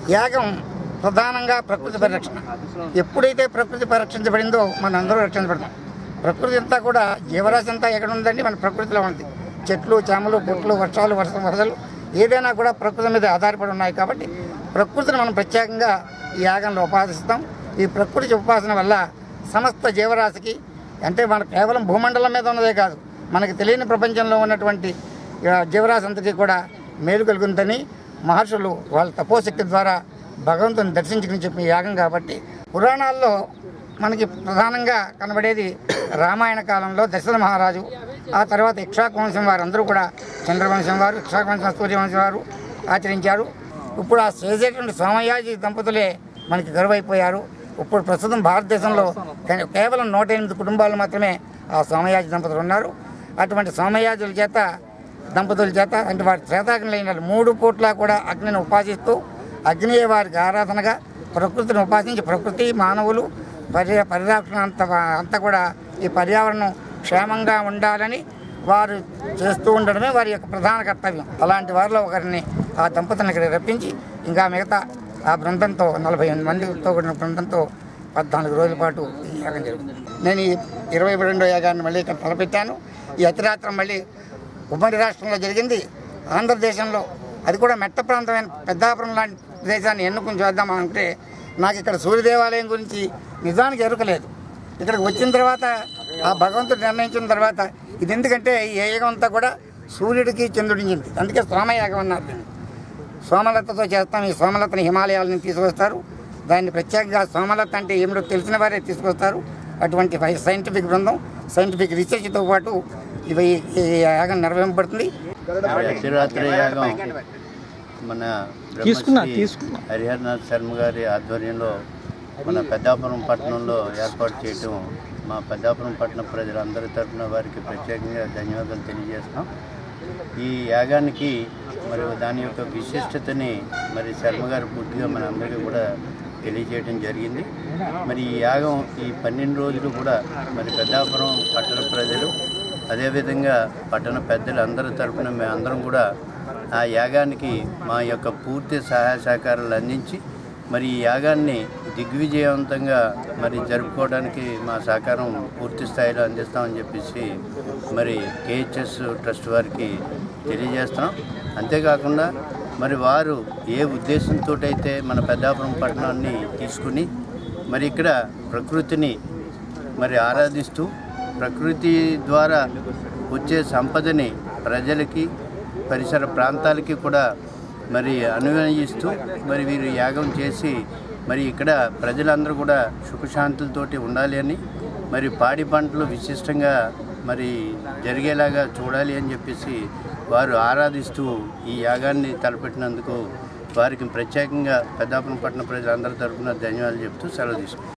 యాగం ప్రధానంగా ప్రకృతి పరిరక్షణ ఎప్పుడైతే ప్రకృతి పరిరక్షించబడిందో మన అందరూ రక్షించబడతాం ప్రకృతి అంతా కూడా జీవరాశి అంతా ఎక్కడ ఉందండి మన ప్రకృతిలో ఉంది చెట్లు చేమలు పుట్లు వర్షాలు వర్షం వరదలు ఏదైనా కూడా ప్రకృతి మీద ఆధారపడి ఉన్నాయి కాబట్టి ప్రకృతిని మనం ప్రత్యేకంగా ఈ యాగంలో ఉపాసిస్తాం ఈ ప్రకృతి ఉపాసన వల్ల సమస్త జీవరాశికి అంటే మన కేవలం భూమండలం మీద ఉన్నదే కాదు మనకి తెలియని ప్రపంచంలో ఉన్నటువంటి ఆ, జీవరాశి అంతకి కూడా మేలు కలుగుతుందని మహర్షులు వాళ్ళ తపోశక్తి ద్వారా భగవంతుని దర్శించుకుని చెప్పిన యాగం కాబట్టి పురాణాల్లో మనకి ప్రధానంగా కనబడేది రామాయణ కాలంలో దశరథ మహారాజు ఆ తర్వాత ఇక్షాక వంశం వారు అందరూ కూడా చంద్రవంశం వారు ఇక్షాక వంశం సూర్యవంశం వారు ఆచరించారు ఇప్పుడు ఆ చేసేటువంటి సోమయాజి దంపతులే మనకి గరువైపోయారు ఇప్పుడు ప్రస్తుతం భారతదేశంలో కే- కేవలం నూట ఎనిమిది కుటుంబాలు మాత్రమే ఆ సోమయాజి దంపతులు ఉన్నారు అటువంటి సోమయాజుల చేత దంపతుల చేత అంటే వారి శ్వేతాగ్ని మూడు పూట్ల కూడా అగ్నిని ఉపాసిస్తూ అగ్నియే వారికి ఆరాధనగా ప్రకృతిని ఉపాసించి ప్రకృతి మానవులు పర్య పరిరక్షణ అంత అంతా కూడా ఈ పర్యావరణం క్షేమంగా ఉండాలని వారు చేస్తూ ఉండడమే వారి యొక్క ప్రధాన కర్తవ్యం అలాంటి వారిలో ఒకరిని ఆ దంపతులను ఇక్కడ రప్పించి ఇంకా మిగతా ఆ బృందంతో నలభై ఎనిమిది మందితో కూడిన బృందంతో పద్నాలుగు రోజుల పాటు ఈ యాగం జరుగుతుంది నేను ఈ ఇరవై రెండో యాగాన్ని మళ్ళీ ఇక్కడ తలపెట్టాను ఈ అతిరాత్రం మళ్ళీ ఉమ్మడి రాష్ట్రంలో జరిగింది ఆంధ్రదేశంలో అది కూడా మెట్ట ప్రాంతమైన పెద్దాపురం లాంటి ప్రదేశాన్ని ఎన్నుకుని చేద్దాం అంటే నాకు ఇక్కడ సూర్య దేవాలయం గురించి నిజానికి ఎరుకలేదు ఇక్కడికి వచ్చిన తర్వాత ఆ భగవంతుడు నిర్ణయించిన తర్వాత ఇది ఎందుకంటే ఈ యాగం అంతా కూడా సూర్యుడికి చంద్రుడికి అందుకే సోమయాగం అన్నారు దీన్ని. సోమలతతో చేస్తాం ఈ సోమలతని హిమాలయాల నుంచి తీసుకొస్తారు దాన్ని ప్రత్యేకంగా సోమలత అంటే ఏమిటో తెలిసిన వారే తీసుకొస్తారు అటువంటి ఫై- సైంటిఫిక్ బృందం సైంటిఫిక్ రీసెర్చ్తో పాటు ఇవి ఈ యాగం నిర్వహింపబడుతుంది శివరాత్రి యాగం మన తీసుకున్నా, బ్రహ్మశ్రీ తీసుకున్నా. హరిహరనాథ్ శర్మ గారి ఆధ్వర్యంలో మన పెద్దాపురం పట్టణంలో ఏర్పాటు చేయటం మా పెద్దాపురం పట్టణ ప్రజలందరి తరఫున వారికి ప్రత్యేకంగా ధన్యవాదాలు తెలియజేస్తాం ఈ యాగానికి మరి దాని యొక్క విశిష్టతని మరి శర్మ గారు పూర్తిగా మన అందరికీ కూడా తెలియజేయడం జరిగింది మరి ఈ యాగం ఈ పన్నెండు రోజులు కూడా మరి పెద్దాపురం పట్టణ ప్రజలు అదేవిధంగా పట్టణ పెద్దలు అందరి తరఫున మేము అందరం కూడా ఆ యాగానికి మా యొక్క పూర్తి సహాయ సహకారాలు అందించి మరి ఈ యాగాన్ని దిగ్విజయవంతంగా మరి జరుపుకోవడానికి మా సహకారం పూర్తి స్థాయిలో అందిస్తామని చెప్పేసి మరి కేహెచ్ఎస్ ట్రస్ట్ వారికి తెలియజేస్తున్నాం అంతేకాకుండా మరి వారు ఏ ఉద్దేశంతో అయితే మన పెద్దాపురం పట్టణాన్ని తీసుకుని మరి ఇక్కడ ప్రకృతిని మరి ఆరాధిస్తూ ప్రకృతి ద్వారా వచ్చే సంపదని ప్రజలకి పరిసర ప్రాంతాలకి కూడా మరి అన్వయిస్తూ మరి వీరు యాగం చేసి మరి ఇక్కడ ప్రజలందరూ కూడా సుఖశాంతులతోటి ఉండాలి అని మరి పాడి పంటలు విశిష్టంగా మరి జరిగేలాగా చూడాలి అని చెప్పేసి వారు ఆరాధిస్తూ ఈ యాగాన్ని తలపెట్టినందుకు వారికి ప్రత్యేకంగా పెద్దాపురం పట్టణ ప్రజలందరి తరఫున ధన్యవాదాలు చెప్తూ సెలవు తీసుకుంటాం